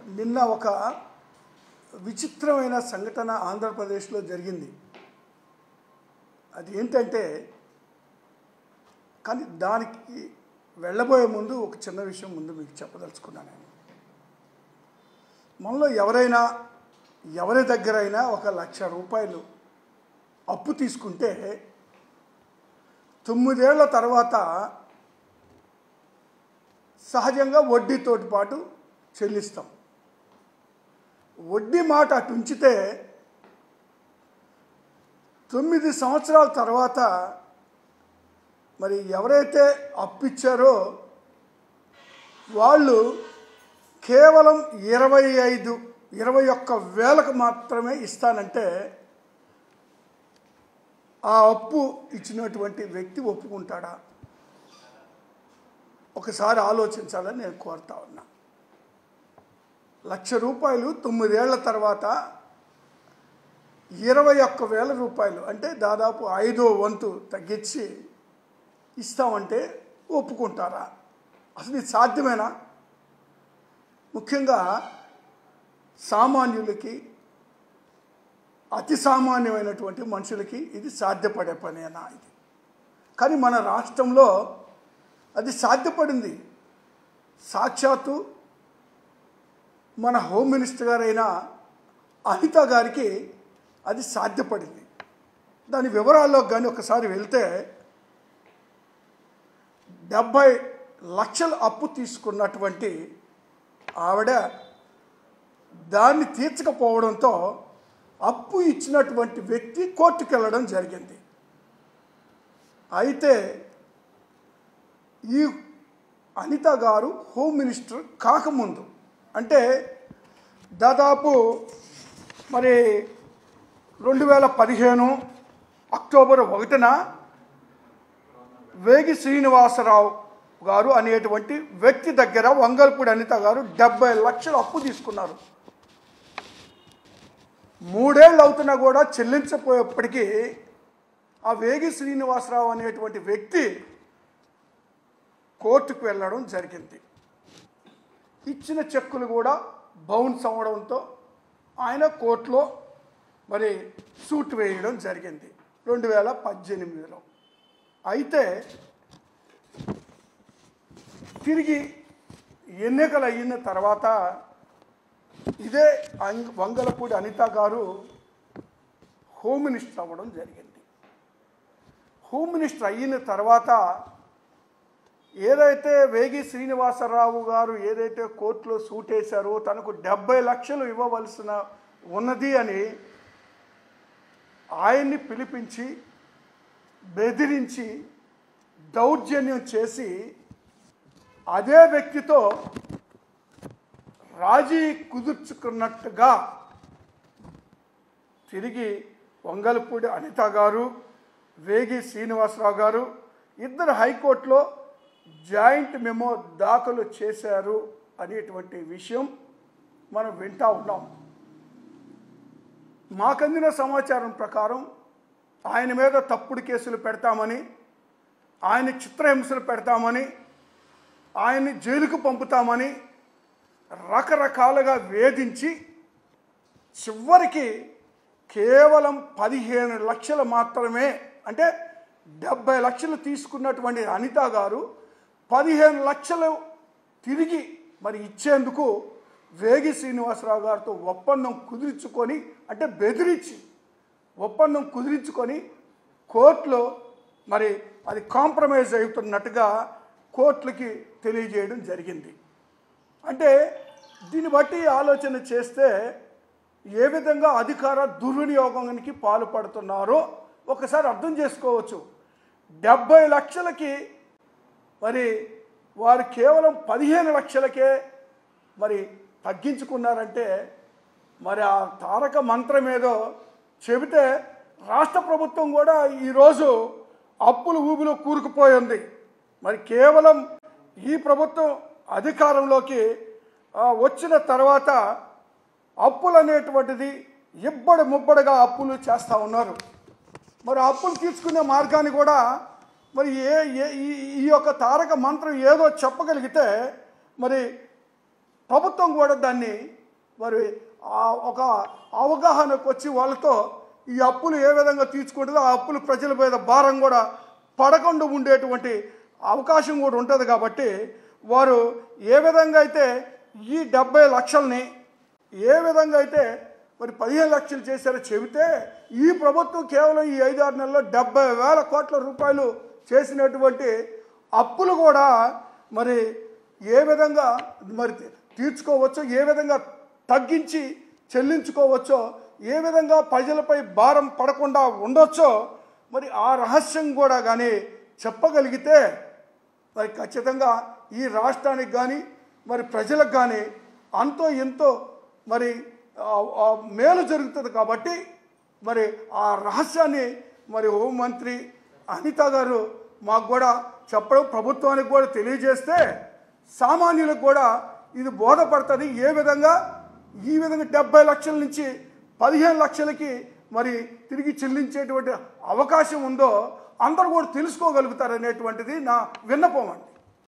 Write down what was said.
నిన్న ఒక విచిత్రమైన సంఘటన ఆంధ్రప్రదేశ్లో జరిగింది అది ఏంటంటే కానీ దానికి వెళ్ళబోయే ముందు ఒక చిన్న విషయం ముందు మీకు చెప్పదలుచుకున్నాను నేను మనలో ఎవరైనా ఎవరి దగ్గరైనా ఒక లక్ష రూపాయలు అప్పు తీసుకుంటే తొమ్మిదేళ్ల తర్వాత సహజంగా వడ్డీతోటి పాటు చెల్లిస్తాం వడ్డీ మాట అటు ఉంచితే తొమ్మిది సంవత్సరాల తర్వాత మరి ఎవరైతే అప్పిచ్చారో వాళ్ళు కేవలం ఇరవై ఐదు ఇరవై ఒక్క వేలకు మాత్రమే ఇస్తానంటే ఆ అప్పు ఇచ్చినటువంటి వ్యక్తి ఒప్పుకుంటాడా ఒకసారి ఆలోచించాలని నేను కోరుతా ఉన్నా లక్ష రూపాయలు తొమ్మిదేళ్ల తర్వాత ఇరవై ఒక్క వేల రూపాయలు అంటే దాదాపు ఐదో వంతు తగ్గించి ఇస్తామంటే ఒప్పుకుంటారా అసలు ఇది సాధ్యమేనా ముఖ్యంగా సామాన్యులకి అతి సామాన్యమైనటువంటి మనుషులకి ఇది సాధ్యపడే పనేనా ఇది కానీ మన రాష్ట్రంలో అది సాధ్యపడింది సాక్షాత్తు మన హోమ్ మినిస్టర్ గారైన అనిత గారికి అది సాధ్యపడింది దాని వివరాల్లో కానీ ఒకసారి వెళ్తే డెబ్భై లక్షల అప్పు తీసుకున్నటువంటి ఆవిడ దాన్ని తీర్చకపోవడంతో అప్పు ఇచ్చినటువంటి వ్యక్తి కోర్టుకు వెళ్ళడం జరిగింది అయితే ఈ అనిత గారు హోమ్ మినిస్టర్ కాకముందు అంటే దాదాపు మరి రెండు వేల పదిహేను అక్టోబర్ ఒకటిన వేగి శ్రీనివాసరావు గారు అనేటువంటి వ్యక్తి దగ్గర వంగల్పూడి అనిత గారు డెబ్బై లక్షలు అప్పు తీసుకున్నారు మూడేళ్ళు అవుతున్నా కూడా చెల్లించపోయేప్పటికీ ఆ వేగి శ్రీనివాసరావు అనేటువంటి వ్యక్తి కోర్టుకు వెళ్ళడం జరిగింది ఇచ్చిన చెక్కులు కూడా బౌన్స్ అవ్వడంతో ఆయన కోర్టులో మరి సూట్ వేయడం జరిగింది రెండు వేల పద్దెనిమిదిలో అయితే తిరిగి ఎన్నికలు అయిన తర్వాత ఇదే అంగ్- వంగలపూడి అనిత గారు హోమ్ మినిస్టర్ అవ్వడం జరిగింది హోమ్ మినిస్టర్ అయిన తర్వాత ఏదైతే వేగి శ్రీనివాసరావు గారు ఏదైతే కోర్టులో సూట్ వేశారో తనకు డెబ్బై లక్షలు ఇవ్వవలసిన ఉన్నది అని ఆయన్ని పిలిపించి బెదిరించి దౌర్జన్యం చేసి అదే వ్యక్తితో రాజీ కుదుర్చుకున్నట్టుగా తిరిగి వంగలపూడి అనిత గారు వేగి శ్రీనివాసరావు గారు ఇద్దరు హైకోర్టులో జాయింట్ మెమో దాఖలు చేశారు అనేటువంటి విషయం మనం వింటా ఉన్నాం మాకందిన సమాచారం ప్రకారం ఆయన మీద తప్పుడు కేసులు పెడతామని ఆయన చిత్రహింసలు పెడతామని ఆయన్ని జైలుకు పంపుతామని రకరకాలుగా వేధించి చివరికి కేవలం పదిహేను లక్షలు మాత్రమే అంటే డెబ్బై లక్షలు తీసుకున్నటువంటి అనిత గారు పదిహేను లక్షలు తిరిగి మరి ఇచ్చేందుకు వేగి శ్రీనివాసరావు గారితో ఒప్పందం కుదుర్చుకొని అంటే బెదిరించి ఒప్పందం కుదిరించుకొని కోర్టులో మరి అది కాంప్రమైజ్ అవుతున్నట్టుగా కోర్టులకి తెలియజేయడం జరిగింది అంటే దీన్ని బట్టి ఆలోచన చేస్తే ఏ విధంగా అధికార దుర్వినియోగానికి పాల్పడుతున్నారో ఒకసారి అర్థం చేసుకోవచ్చు డెబ్బై లక్షలకి మరి వారు కేవలం పదిహేను లక్షలకే మరి తగ్గించుకున్నారంటే మరి ఆ తారక మంత్రం ఏదో చెబితే రాష్ట్ర ప్రభుత్వం కూడా ఈరోజు అప్పుల ఊబిలో కూరుకుపోయింది మరి కేవలం ఈ ప్రభుత్వం అధికారంలోకి ఆ, వచ్చిన తర్వాత అప్పులు అనేటువంటిది ఇబ్బడి ముబ్బడిగా అప్పులు చేస్తూ ఉన్నారు మరి అప్పులు తీర్చుకునే మార్గాన్ని కూడా మరి ఏ ఏ ఈ- ఈ యొక్క తారక మంత్రం ఏదో చెప్పగలిగితే మరి ప్రభుత్వం కూడా దాన్ని మరి ఆ ఒక అవగాహనకు వచ్చి వాళ్ళతో ఈ అప్పులు ఏ విధంగా తీర్చుకుంటుందో ఆ అప్పులు ప్రజల మీద భారం కూడా పడకుండా ఉండేటువంటి అవకాశం కూడా ఉంటుంది కాబట్టి వారు ఏ విధంగా అయితే ఈ డెబ్బై లక్షల్ని ఏ విధంగా అయితే మరి పదిహేను లక్షలు చేశారో చెబితే ఈ ప్రభుత్వం కేవలం ఈ ఐదారు నెలల్లో డెబ్బై వేల కోట్ల రూపాయలు చేసినటువంటి అప్పులు కూడా మరి ఏ విధంగా మరి తీర్చుకోవచ్చో ఏ విధంగా తగ్గించి చెల్లించుకోవచ్చో ఏ విధంగా ప్రజలపై భారం పడకుండా ఉండొచ్చో మరి ఆ రహస్యం కూడా కానీ చెప్పగలిగితే మరి ఖచ్చితంగా ఈ రాష్ట్రానికి కానీ మరి ప్రజలకు కానీ అంతో ఎంతో మరి ఆ- ఆ మేలు జరుగుతుంది కాబట్టి మరి ఆ రహస్యాన్ని మరి హోంమంత్రి అనిత గారు మాకు కూడా చెప్పడం ప్రభుత్వానికి కూడా తెలియజేస్తే సామాన్యులకు కూడా ఇది బోధపడుతుంది ఏ విధంగా ఈ విధంగా డెబ్బై లక్షల నుంచి పదిహేను లక్షలకి మరి తిరిగి చెల్లించేటువంటి అవకాశం ఉందో అందరూ కూడా తెలుసుకోగలుగుతారు అనేటువంటిది నా విన్నపం అండి